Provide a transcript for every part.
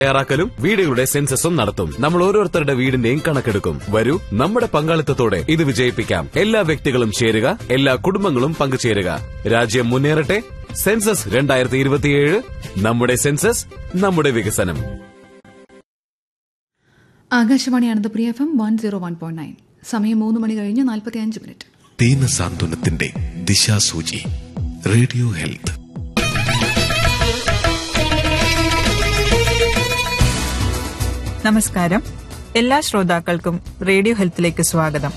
തയ്യാറാക്കലും വീടുകളുടെ സെൻസസും നടത്തും നമ്മൾ ഓരോരുത്തരുടെ വീടിന്റെയും കണക്കെടുക്കും വരൂ നമ്മുടെ പങ്കാളിത്തത്തോടെ ഇത് വിജയിപ്പിക്കാം എല്ലാ വ്യക്തികളും ചേരുക എല്ലാ കുടുംബങ്ങളും പങ്കുചേരുക രാജ്യം മുന്നേറട്ടെ സെൻസസ് രണ്ടായിരത്തി ഇരുപത്തിയേഴ് നമ്മുടെ സെൻസസ് നമ്മുടെ വികസനം Akashvani Ananthapuri F M one zero one point nine സമയം മൂന്ന് മണി കഴിഞ്ഞ് നാൽപ്പത്തി അഞ്ച് മിനിറ്റ് ദീന സാന്ത്വനത്തിന്റെ ദിശാസൂചി റേഡിയോ ഹെൽത്ത് നമസ്കാരം എല്ലാ ശ്രോതാക്കൾക്കും റേഡിയോ ഹെൽത്തിലേക്ക് സ്വാഗതം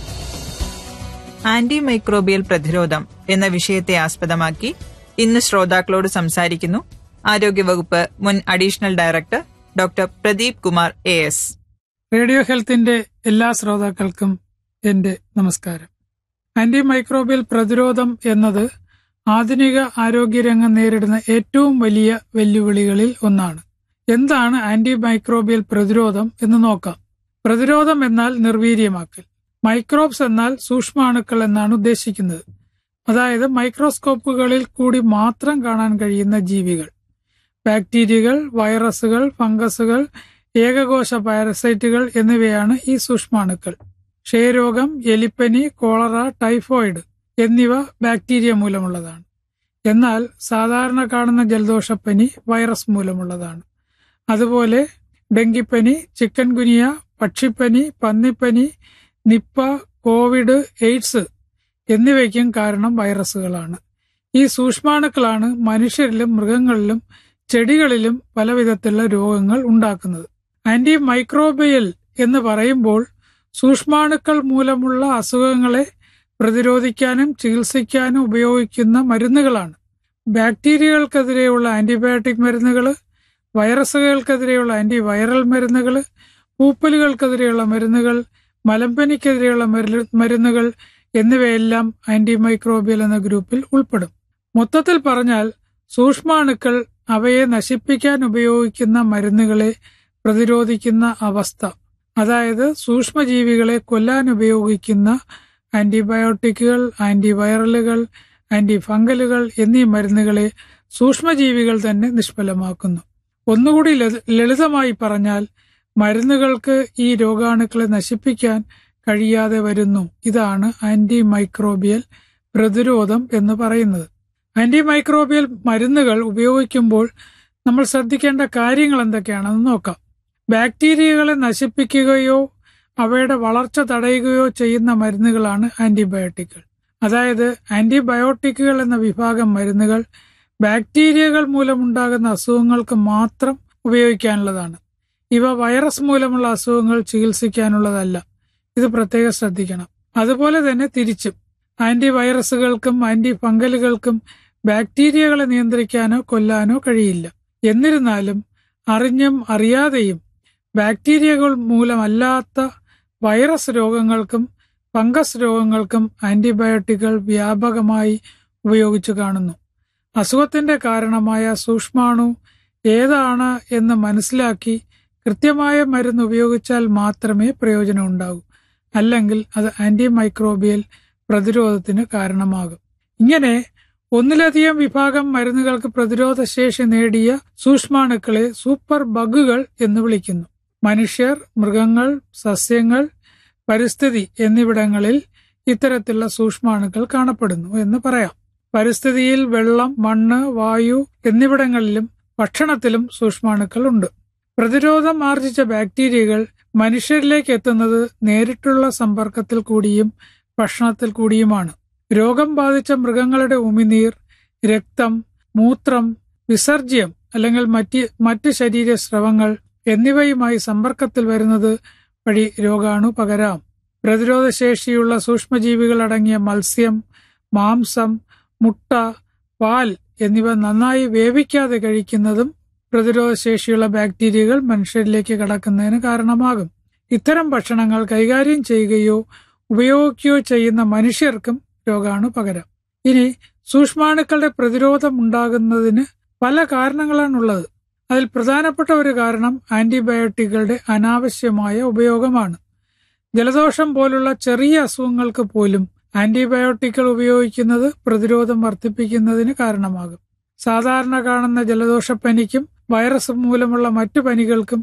ആന്റി മൈക്രോബിയൽ പ്രതിരോധം എന്ന വിഷയത്തെ ആസ്പദമാക്കി ഇന്ന് ശ്രോതാക്കളോട് സംസാരിക്കുന്നു ആരോഗ്യവകുപ്പ് മുൻ additional director doctor Pradeep Kumar A S radio ഹെൽത്തിന്റെ എല്ലാ ശ്രോതാക്കൾക്കും എന്റെ നമസ്കാരം ആന്റി മൈക്രോബിയൽ പ്രതിരോധം എന്നത് ആധുനിക ആരോഗ്യരംഗം നേരിടുന്ന ഏറ്റവും വലിയ വെല്ലുവിളികളിൽ ഒന്നാണ് എന്താണ് ആന്റി മൈക്രോബിയൽ പ്രതിരോധം എന്ന് നോക്കാം പ്രതിരോധം എന്നാൽ നിർവീര്യമാക്കൽ മൈക്രോബ്സ് എന്നാൽ സൂക്ഷ്മാണുക്കൾ എന്നാണ് ഉദ്ദേശിക്കുന്നത് അതായത് മൈക്രോസ്കോപ്പുകളിൽ കൂടി മാത്രം കാണാൻ കഴിയുന്ന ജീവികൾ ബാക്ടീരിയകൾ വൈറസുകൾ ഫംഗസുകൾ ഏകകോശ പാരസൈറ്റുകൾ എന്നിവയാണ് ഈ സൂക്ഷ്മാണുക്കൾ ക്ഷയരോഗം എലിപ്പനി കോളറ ടൈഫോയിഡ് എന്നിവ ബാക്ടീരിയ മൂലമുള്ളതാണ് എന്നാൽ സാധാരണ കാണുന്ന ജലദോഷപ്പനി വൈറസ് മൂലമുള്ളതാണ് അതുപോലെ ഡെങ്കിപ്പനി ചിക്കൻ ഗുനിയ പക്ഷിപ്പനി പന്നിപ്പനി നിപ്പ കോവിഡ് എയ്ഡ്സ് എന്നിവയ്ക്കും കാരണം വൈറസുകളാണ് ഈ സൂക്ഷ്മാണുക്കളാണ് മനുഷ്യരിലും മൃഗങ്ങളിലും ചെടികളിലും പലവിധത്തിലുള്ള രോഗങ്ങൾ ഉണ്ടാക്കുന്നത് ആന്റി മൈക്രോബിയൽ എന്ന് പറയുമ്പോൾ സൂക്ഷ്മാണുക്കൾ മൂലമുള്ള അസുഖങ്ങളെ പ്രതിരോധിക്കാനും ചികിത്സിക്കാനും ഉപയോഗിക്കുന്ന മരുന്നുകളാണ് ബാക്ടീരിയകൾക്കെതിരെയുള്ള ആന്റിബയോട്ടിക് മരുന്നുകൾ വൈറസുകൾക്കെതിരെയുള്ള ആന്റി വൈറൽ മരുന്നുകൾ പൂപ്പലുകൾക്കെതിരെയുള്ള മരുന്നുകൾ മലമ്പനിക്കെതിരെയുള്ള മരു- മരുന്നുകൾ എന്നിവയെല്ലാം ആന്റി മൈക്രോബിയൽ എന്ന ഗ്രൂപ്പിൽ ഉൾപ്പെടും മൊത്തത്തിൽ പറഞ്ഞാൽ സൂക്ഷ്മാണുക്കൾ അവയെ നശിപ്പിക്കാൻ ഉപയോഗിക്കുന്ന മരുന്നുകളെ പ്രതിരോധിക്കുന്ന അവസ്ഥ അതായത് സൂക്ഷ്മജീവികളെ കൊല്ലാൻ ഉപയോഗിക്കുന്ന ആന്റിബയോട്ടിക്കുകൾ ആന്റിവൈറലുകൾ ആന്റി ഫംഗലുകൾ എന്നീ മരുന്നുകളെ സൂക്ഷ്മജീവികൾ തന്നെ നിഷ്ഫലമാക്കുന്നു ഒന്നുകൂടി ലളിത- ലളിതമായി പറഞ്ഞാൽ മരുന്നുകൾക്ക് ഈ രോഗാണുക്കളെ നശിപ്പിക്കാൻ കഴിയാതെ വരുന്നു ഇതാണ് ആന്റി മൈക്രോബിയൽ പ്രതിരോധം എന്ന് പറയുന്നത് ആന്റി മൈക്രോബിയൽ മരുന്നുകൾ ഉപയോഗിക്കുമ്പോൾ നമ്മൾ ശ്രദ്ധിക്കേണ്ട കാര്യങ്ങൾ എന്തൊക്കെയാണെന്ന് നോക്കാം ബാക്ടീരിയകളെ നശിപ്പിക്കുകയോ അവയുടെ വളർച്ച തടയുകയോ ചെയ്യുന്ന മരുന്നുകളാണ് ആന്റിബയോട്ടിക്കുകൾ അതായത് ആന്റിബയോട്ടിക്കുകൾ എന്ന വിഭാഗം മരുന്നുകൾ ബാക്ടീരിയകൾ മൂലമുണ്ടാകുന്ന അസുഖങ്ങൾക്ക് മാത്രം ഉപയോഗിക്കാനുള്ളതാണ് ഇവ വൈറസ് മൂലമുള്ള അസുഖങ്ങൾ ചികിത്സിക്കാനുള്ളതല്ല ഇത് പ്രത്യേകം ശ്രദ്ധിക്കണം അതുപോലെ തന്നെ തിരിച്ചും ആന്റി വൈറസുകൾക്കും ആന്റി ഫംഗലുകൾക്കും ബാക്ടീരിയകളെ നിയന്ത്രിക്കാനോ കൊല്ലാനോ കഴിയില്ല എന്നിരുന്നാലും അറിഞ്ഞും അറിയാതെയും ബാക്ടീരിയകൾ മൂലമല്ലാത്ത വൈറസ് രോഗങ്ങൾക്കും ഫംഗസ് രോഗങ്ങൾക്കും ആന്റിബയോട്ടിക്കുകൾ വ്യാപകമായി ഉപയോഗിച്ചു കാണുന്നു അസുഖത്തിന്റെ കാരണമായ സൂക്ഷ്മാണു ഏതാണ് എന്ന് മനസ്സിലാക്കി കൃത്യമായ മരുന്ന് ഉപയോഗിച്ചാൽ മാത്രമേ പ്രയോജനം ഉണ്ടാകൂ അല്ലെങ്കിൽ അത് ആന്റി മൈക്രോബിയൽ പ്രതിരോധത്തിന് കാരണമാകും ഇങ്ങനെ ഒന്നിലധികം വിഭാഗം മരുന്നുകൾക്ക് പ്രതിരോധ ശേഷി നേടിയ സൂക്ഷ്മാണുക്കളെ സൂപ്പർ ബഗുകൾ എന്ന് വിളിക്കുന്നു മനുഷ്യർ മൃഗങ്ങൾ സസ്യങ്ങൾ പരിസ്ഥിതി എന്നിവിടങ്ങളിൽ ഇത്തരത്തിലുള്ള സൂക്ഷ്മാണുക്കൾ കാണപ്പെടുന്നു എന്ന് പറയാം പരിസ്ഥിതിയിൽ വെള്ളം മണ്ണ് വായു എന്നിവിടങ്ങളിലും ഭക്ഷണത്തിലും സൂക്ഷ്മാണുക്കൾ ഉണ്ട് പ്രതിരോധം ആർജിച്ച ബാക്ടീരിയകൾ മനുഷ്യരിലേക്ക് എത്തുന്നത് നേരിട്ടുള്ള സമ്പർക്കത്തിൽ കൂടിയും ഭക്ഷണത്തിൽ കൂടിയുമാണ് രോഗം ബാധിച്ച മൃഗങ്ങളുടെ ഉമിനീർ രക്തം മൂത്രം വിസർജ്യം അല്ലെങ്കിൽ മറ്റ് മറ്റ് ശരീര സ്രവങ്ങൾ എന്നിവയുമായി സമ്പർക്കത്തിൽ വരുന്നത് വഴി രോഗാണു പകരാം പ്രതിരോധശേഷിയുള്ള സൂക്ഷ്മജീവികൾ അടങ്ങിയ മത്സ്യം മാംസം മുട്ട പാൽ എന്നിവ നന്നായി വേവിക്കാതെ കഴിക്കുന്നതും പ്രതിരോധശേഷിയുള്ള ബാക്ടീരിയകൾ മനുഷ്യരിലേക്ക് കടക്കുന്നതിന് കാരണമാകും ഇത്തരം ഭക്ഷണങ്ങൾ കൈകാര്യം ചെയ്യുകയോ ഉപയോഗിക്കുകയോ ചെയ്യുന്ന മനുഷ്യർക്കും രോഗാണു പകരാം ഇനി സൂക്ഷ്മാണുക്കളുടെ പ്രതിരോധം ഉണ്ടാകുന്നതിന് പല കാരണങ്ങളാണുള്ളത് അതിൽ പ്രധാനപ്പെട്ട ഒരു കാരണം ആന്റിബയോട്ടിക്കുകളുടെ അനാവശ്യമായ ഉപയോഗമാണ് ജലദോഷം പോലുള്ള ചെറിയ അസുഖങ്ങൾക്ക് പോലും ആന്റിബയോട്ടിക്കുകൾ ഉപയോഗിക്കുന്നത് പ്രതിരോധം വർദ്ധിപ്പിക്കുന്നതിന് കാരണമാകും സാധാരണ കാണുന്ന ജലദോഷപ്പനിക്കും വൈറസ് മൂലമുള്ള മറ്റു പനികൾക്കും